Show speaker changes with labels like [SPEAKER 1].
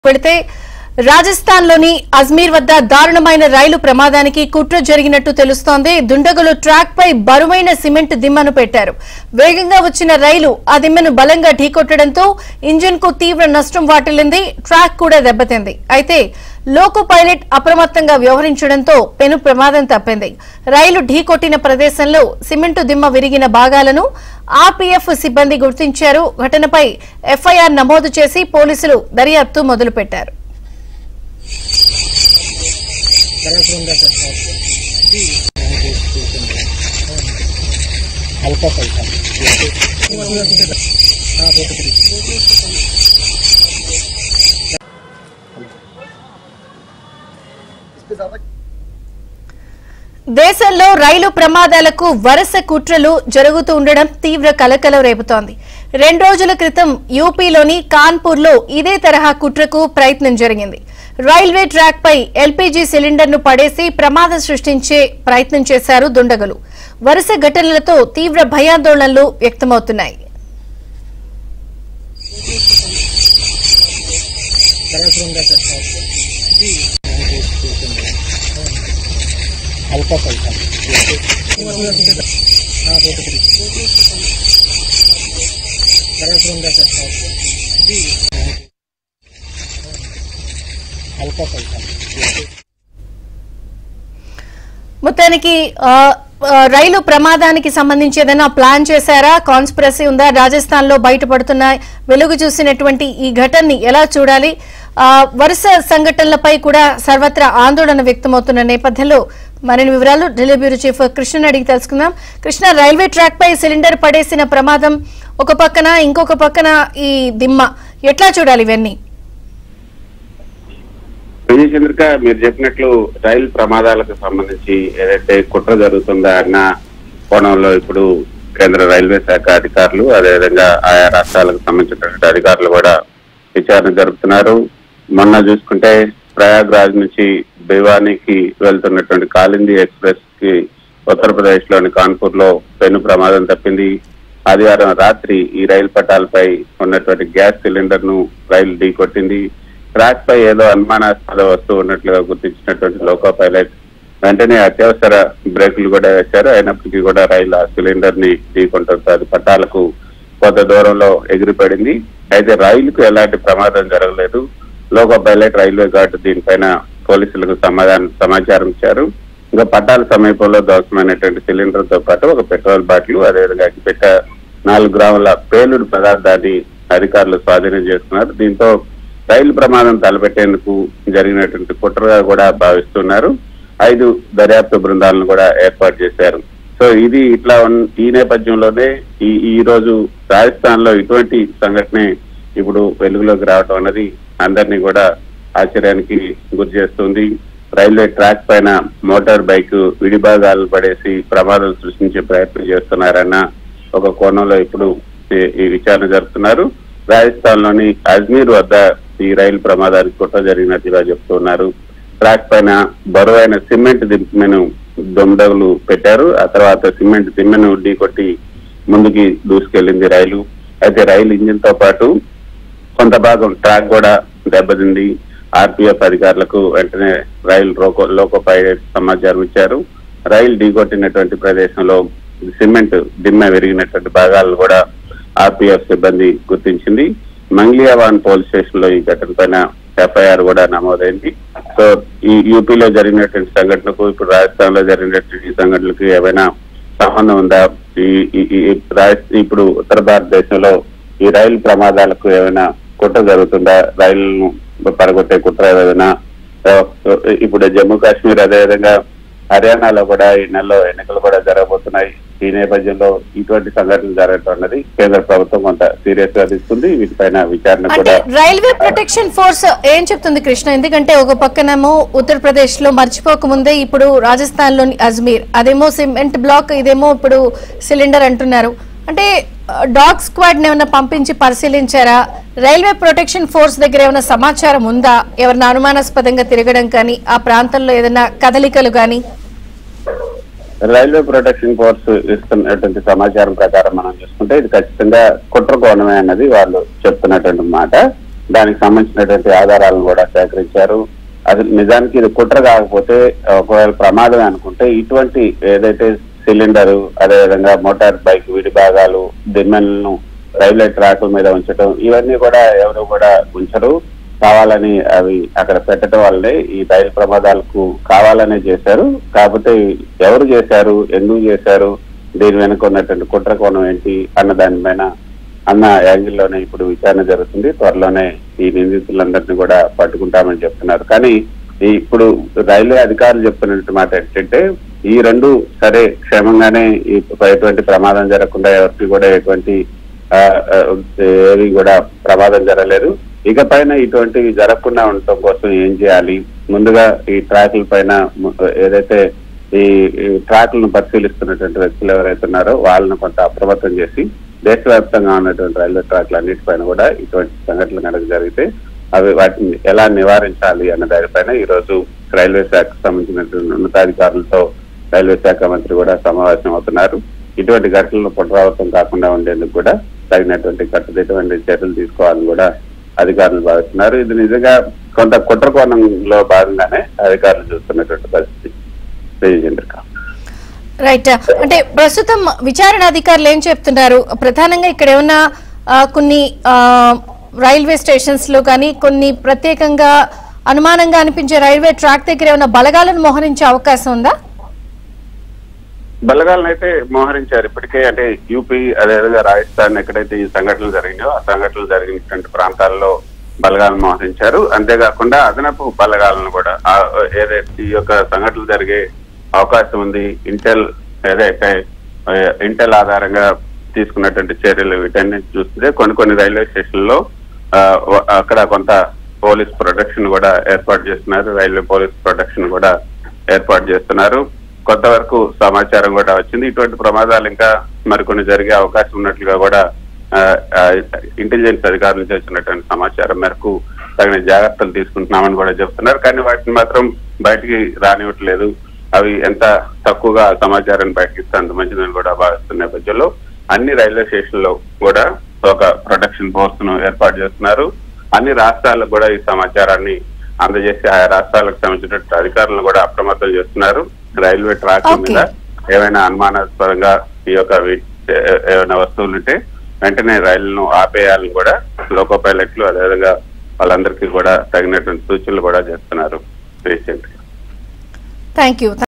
[SPEAKER 1] పెడితే రాజస్థాన్ లోని అజ్మీర్ వద్ద దారుణమైన రైలు ప్రమాదానికి కుట్ర జరిగినట్టు తెలుస్తోంది దుండగులు ట్రాక్ పై బరువైన సిమెంట్ దిమ్మను పెట్టారు వేగంగా వచ్చిన రైలు ఆ దిమ్మను బలంగా ఢీకొట్టడంతో ఇంజిన్ కు తీవ్ర నష్టం వాటిల్లింది ట్రాక్ కూడా దెబ్బతింది అయితే లోకో పైలట్ అప్రమత్తంగా వ్యవహరించడంతో పెను ప్రమాదం తప్పింది రైలు ఢీకొట్టిన ప్రదేశంలో సిమెంటు దిమ్మ విరిగిన భాగాలను ఆర్పీఎఫ్ సిబ్బంది గుర్తించారు ఘటనపై ఎఫ్ఐఆర్ నమోదు చేసి పోలీసులు దర్యాప్తు మొదలుపెట్టారు
[SPEAKER 2] हल्का सा हल्का
[SPEAKER 1] దేశంలో రైలు ప్రమాదాలకు వరుస కుట్రలు జరుగుతూ ఉండడం తీవ్ర కలకలం రేపుతోంది రెండు రోజుల క్రితం యూపీలోని కాన్పూర్ లో ఇదే తరహా కుట్రకు ప్రయత్నం జరిగింది రైల్వే ట్రాక్ పై ఎల్పీజీ సిలిండర్ ను పడేసి ప్రమాదం సృష్టించే ప్రయత్నం చేశారు దుండగులు వరుస ఘటనలతో తీవ్ర భయాందోళనలు వ్యక్తమవుతున్నాయి
[SPEAKER 2] हल्का सा हल्का हल्का सा हल्का
[SPEAKER 1] మొత్తానికి ఆ, ఆ, రైలు ప్రమాదానికి సంబంధించి ఏదైనా ప్లాన్ చేశారా కాన్స్పిరసీ ఉందా రాజస్థాన్ లో బయటపడుతున్న వెలుగు చూసినటువంటి ఈ ఘటనని ఎలా చూడాలి ఆ, వరుస సంఘటనలపై కూడా సర్వత్రా ఆందోళన వ్యక్తమవుతున్న నేపథ్యంలో మరిన్ని వివరాలు ఢిల్లీ బ్యూరో చీఫ్ కృష్ణని అడిగి తెలుసుకుందాం కృష్ణ రైల్వే ట్రాక్ పై సిలిండర్ పడేసిన ప్రమాదం ఒక పక్కన ఇంకొక పక్కన ఈ దిమ్మ ఎట్లా చూడాలి ఇవన్నీ
[SPEAKER 3] విజయ్ చంద్రిక మీరు చెప్పినట్లు రైలు ప్రమాదాలకు సంబంధించి ఏదైతే కుట్ర జరుగుతుందా అన్న కోణంలో ఇప్పుడు కేంద్ర రైల్వే శాఖ అధికారులు అదేవిధంగా ఆయా రాష్ట్రాలకు సంబంధించినటువంటి అధికారులు కూడా విచారణ జరుపుతున్నారు మొన్న చూసుకుంటే ప్రయాగ్రాజ్ నుంచి భివానీకి వెళ్తున్నటువంటి కాలింది ఎక్స్ప్రెస్ కి ఉత్తరప్రదేశ్ లోని కాన్పూర్ లో పెను ప్రమాదం తప్పింది ఆదివారం రాత్రి ఈ రైలు పట్టాలపై ఉన్నటువంటి గ్యాస్ సిలిండర్ ను రైలు ఢీకొట్టింది ట్రాక్ పై ఏదో అనుమానాస్పద వస్తువు ఉన్నట్లుగా గుర్తించినటువంటి లోకో పైలట్ వెంటనే అత్యవసర బ్రేకులు కూడా వేశారు అయినప్పటికీ కూడా రైలు ఆ సిలిండర్ ని ఢీకొంటుంది అది పట్టాలకు కొంత దూరంలో ఎగిరిపడింది అయితే రైలుకు ఎలాంటి ప్రమాదం జరగలేదు లోకో పైలట్ రైల్వే గార్డు దీనిపైన పోలీసులకు సమాధానం సమాచారం ఇచ్చారు ఇంకా పట్టాల సమీపంలో దోషమైనటువంటి సిలిండర్ తో పాటు ఒక పెట్రోల్ బాటిల్ అదేవిధంగా అగ్గిపెట్ట నాలుగు గ్రాముల పేలుడు పదార్థాన్ని అధికారులు స్వాధీనం చేసుకున్నారు దీంతో రైలు ప్రమాదం తలపెట్టేందుకు జరిగినటువంటి కుట్రగా కూడా భావిస్తున్నారు ఐదు దర్యాప్తు బృందాలను కూడా ఏర్పాటు చేశారు సో ఇది ఇట్లా ఉన్- ఈ నేపథ్యంలోనే ఈ ఈ రోజు రాజస్థాన్ లో ఇటువంటి సంఘటనే ఇప్పుడు వెలుగులోకి రావటం అన్నది అందరినీ కూడా ఆశ్చర్యానికి గురి చేస్తుంది రైల్వే ట్రాక్ పైన మోటార్ బైక్ విడిభాగాలు పడేసి ప్రమాదం సృష్టించే ప్రయత్నం చేస్తున్నారన్న ఒక కోణంలో ఇప్పుడు ఈ- ఈ విచారణ జరుపుతున్నారు రాజస్థాన్ లోని అజ్మీర్ వద్ద ఈ రైలు ప్రమాదానికి కుట్ర జరిగినట్టుగా చెప్తున్నారు ట్రాక్ పైన బరువైన సిమెంట్ దిమ్మెను దొండగులు పెట్టారు ఆ తర్వాత సిమెంట్ దిమ్మెను ఢీకొట్టి ముందుకి దూసుకెళ్లింది రైలు అయితే రైలు ఇంజిన్ తో పాటు కొంత భాగం ట్రాక్ కూడా దెబ్బతింది ఆర్పీఎఫ్ అధికారులకు వెంటనే రైలు రోకో లోకో పైలట్ సమాచారం ఇచ్చారు రైలు ఢీకొట్టినటువంటి ప్రదేశంలో సిమెంట్ దిమ్మె విరిగినటువంటి భాగాలను కూడా ఆర్పీఎఫ్ సిబ్బంది గుర్తించింది మంగ్లియావాన్ పోలీస్ స్టేషన్ లో ఈ ఘటన పైన ఎఫ్ఐఆర్ కూడా నమోదైంది సో ఈ యూపీలో జరిగినటువంటి సంఘటనకు ఇప్పుడు రాజస్థాన్ లో జరిగినటువంటి ఈ సంఘటనలకు ఏమైనా సంబంధం ఉందా ఈ ఈ- ఈ రాజ- ఇప్పుడు ఉత్తర భారతదేశంలో ఈ రైలు ప్రమాదాలకు ఏమైనా కుట్ర జరుగుతుందా రైలును పడగొట్టే కుట్ర ఏదైనా ఆ, ఇప్పుడు జమ్మూ కాశ్మీర్ అదేవిధంగా హర్యానాలో కూడా ఈ నెలలో ఎన్నికలు కూడా జరగబోతున్నాయి ఈ నేపథ్యంలో ఇటువంటి సంఘటనలు జరగటం అన్నది కేంద్ర ప్రభుత్వం కొంత సీరియస్ గా తీసుకుంది వీటిపైన విచారణ
[SPEAKER 1] అంటే
[SPEAKER 3] కూడా
[SPEAKER 1] రైల్వే ప్రొటెక్షన్ ఫోర్స్ ఏం చెప్తుంది కృష్ణ ఎందుకంటే ఒక పక్కనేమో ఉత్తరప్రదేశ్ లో మర్చిపోక ముందే ఇప్పుడు రాజస్థాన్ లోని అజ్మీర్ అదేమో సిమెంట్ బ్లాక్ ఇదేమో ఇప్పుడు సిలిండర్ అంటున్నారు అంటే డాగ్ స్క్వాడ్ ఏమైనా పంపించి పరిశీలించారా రైల్వే ప్రొటెక్షన్ ఫోర్స్ దగ్గర ఏమైనా సమాచారం ఉందా ఎవరైనా అనుమానాస్పదంగా తిరగడం కానీ ఆ ప్రాంతంలో ఏదైనా కదలికలు కానీ
[SPEAKER 3] రైల్వే ప్రొటెక్షన్ ఫోర్స్ ఇస్తున్నటువంటి సమాచారం ప్రకారం మనం చూసుకుంటే ఇది ఖచ్చితంగా కుట్ర కోణమే అన్నది వాళ్ళు చెప్తున్నటువంటి మాట దానికి సంబంధించినటువంటి ఆధారాలను కూడా సేకరించారు అది నిజానికి ఇది కుట్ర కాకపోతే ఒకవేళ ప్రమాదం అనుకుంటే ఇటువంటి ఏదైతే సిలిండర్ అదేవిధంగా మోటార్ బైక్ విడి భాగాలు దిమ్మెలను రైల్వే ట్రాకుల మీద ఉంచడం ఇవన్నీ కూడా ఎవరు కూడా ఉంచరు కావాలని అవి అక్కడ పెట్టడం వల్లే ఈ రైలు ప్రమాదాలకు కావాలనే చేశారు కాకపోతే ఎవరు చేశారు ఎందుకు చేశారు దీని వెనుక ఉన్నటువంటి కుట్ర కోణం ఏంటి అన్న దానిపైన అన్న యాంగిల్లోనే ఇప్పుడు విచారణ జరుగుతుంది త్వరలోనే ఈ నిందితులందరినీ కూడా పట్టుకుంటామని చెప్తున్నారు కానీ ఈ ఇప్పుడు రైల్వే అధికారులు చెప్తున్నట్టు మాట ఏంటంటే ఈ రెండు సరే క్షేమంగానే ఈ ఎటువంటి ప్రమాదం జరగకుండా ఎవరికి కూడా ఎటువంటి ఆ, ఆ, ఏవి కూడా ప్రమాదం జరగలేదు ఇకపైన ఇటువంటివి జరగకుండా ఉండటం కోసం ఏం చేయాలి ముందుగా ఈ ట్రాక్ల పైన ము- ఏదైతే ఈ ఈ ట్రాక్లను పరిశీలిస్తున్నటువంటి వ్యక్తులు ఎవరైతే ఉన్నారో వాళ్ళని కొంత అప్రమత్తం చేసి దేశవ్యాప్తంగా ఉన్నటువంటి రైల్వే ట్రాక్లు అన్నిటిపైన కూడా ఇటువంటి సంఘటనలు కనుక జరిగితే అవి వాటిని ఎలా నివారించాలి అన్న దానిపైన ఈ రోజు రైల్వే శాఖకు సంబంధించినటువంటి ఉన్నతాధికారులతో రైల్వే శాఖ మంత్రి కూడా సమావేశం అవుతున్నారు ఇటువంటి ఘటనలు పునరావృతం కాకుండా ఉండేందుకు కూడా తగినటువంటి కట్టుదిట్టమైన చర్యలు తీసుకోవాలని కూడా అధికారులు భావిస్తున్నారు ఇది నిజంగా కొంత కుట్ర కోణంలో భాగంగానే అధికారులు చూస్తున్నటువంటి పరిస్థితి విజయేంద్రక
[SPEAKER 1] రైట్ అంటే ప్రస్తుతం విచారణ అధికారులు ఏం చెప్తున్నారు ప్రధానంగా ఇక్కడ ఏమన్నా ఆ, కొన్ని ఆ, రైల్వే స్టేషన్స్ లో కానీ కొన్ని ప్రత్యేకంగా అనుమానంగా అనిపించే రైల్వే ట్రాక్ దగ్గర ఏమైనా బలగాలను మోహరించే అవకాశం ఉందా
[SPEAKER 3] బలగాలను అయితే మోహరించారు ఇప్పటికే అంటే యూపీ అదేవిధంగా రాజస్థాన్ ఎక్కడైతే ఈ సంఘటనలు జరిగినాయో ఆ సంఘటనలు జరిగినటువంటి ప్రాంతాల్లో బలగాలను మోహరించారు అంతేకాకుండా అదనపు బలగాలను కూడా ఆ ఏదైతే ఈ యొక్క సంఘటనలు జరిగే అవకాశం ఉంది ఇంటెల్ ఏదైతే ఆ, ఇంటెల్ ఆధారంగా తీసుకున్నటువంటి చర్యలు వీటన్నిటి చూస్తే కొన్ని కొన్ని రైల్వే స్టేషన్లో ఆ, వ- అక్కడ కొంత పోలీస్ ప్రొటెక్షన్ కూడా ఏర్పాటు చేస్తున్నారు రైల్వే పోలీస్ ప్రొటెక్షన్ కూడా ఏర్పాటు చేస్తున్నారు కొంతవరకు సమాచారం కూడా వచ్చింది ఇటువంటి ప్రమాదాలు ఇంకా మరికొన్ని జరిగే అవకాశం ఉన్నట్లుగా కూడా ఇంటెలిజెన్స్ అధికారుల నుంచి వచ్చినటువంటి సమాచారం మేరకు తగిన జాగ్రత్తలు తీసుకుంటున్నామని కూడా చెప్తున్నారు కానీ వాటిని మాత్రం బయటికి రానివ్వట్లేదు అవి ఎంత తక్కువగా సమాచారాన్ని బయటకి ఇస్తే అంత మంచిదని కూడా భావిస్తున్న నేపథ్యంలో అన్ని రైల్వే స్టేషన్లో కూడా ఒక ప్రొటెక్షన్ ఫోర్స్ ను ఏర్పాటు చేస్తున్నారు అన్ని రాష్ట్రాలకు కూడా ఈ సమాచారాన్ని అందజేసి ఆయా రాష్ట్రాలకు సంబంధించిన అధికారులను కూడా అప్రమత్తం చేస్తున్నారు రైల్వే ట్రాక్
[SPEAKER 1] Okay.
[SPEAKER 3] మీద ఏమైనా అనుమానాస్పదంగా ఈ యొక్క వీ- ఏ- ఏమైనా వస్తువులు ఉంటే వెంటనే రైళ్లను ఆపేయాలని కూడా లోకో పైలట్లు అదేవిధంగా వాళ్ళందరికీ కూడా తగినటువంటి సూచనలు కూడా చేస్తున్నారు రీసెంట్
[SPEAKER 1] థ్యాంక్ యూ